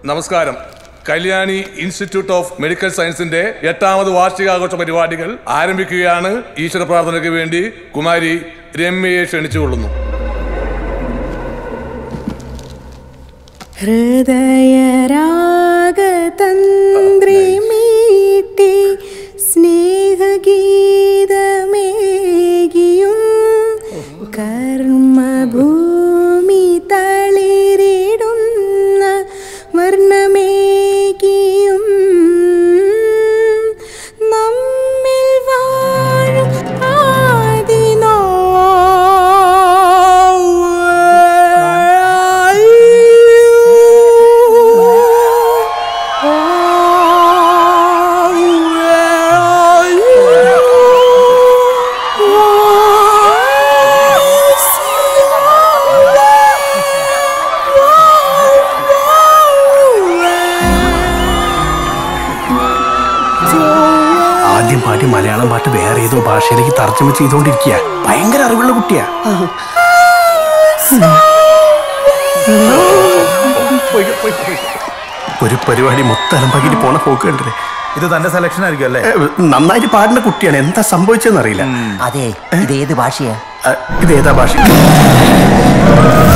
നമസ്കാരം Kalyani institute of medical സയൻസിന്റെ എട്ടാമത് വാർഷികാഘോഷ പരിപാടികൾ ആരംഭിക്കുകയാണ് ഈശ്വര പ്രാർത്ഥനയ്ക്ക് വേണ്ടി കുമാരി രമ്യയെ ക്ഷണിച്ചുകൊള്ളുന്നു ഹൃദയരാഗതന്ത്രി മീട്ടി സ്നേഹഗീതമേകിയും കർമ്മഭൂമി തളിരിടുന്ന വർണ്ണമേകിയും നമ്മിൽ വാഴും ആദ്യം പാട്ടി മലയാളം പാട്ട് വേറെ ഏതോ ഭാഷയിലേക്ക് തർജ്ജമ ചെയ്തുകൊണ്ടിരിക്കുക ഭയങ്കര അറിവുള്ള കുട്ടിയാ ഒരു പരിപാടി മൊത്തം അലമ്പാക്കിട്ട് പോണ പോക്ക് കണ്ടില്ലേ ഇത് തന്റെ സെലക്ഷൻ ആയിരിക്കും അല്ലേ ഏ, നന്നായിട്ട് പാടുന്ന കുട്ടിയാണ് എന്താ സംഭവിച്ചതെന്ന് അറിയില്ല അതെ ഇത് ഏത് ഭാഷയാ ഇത് ഏതാ ഭാഷ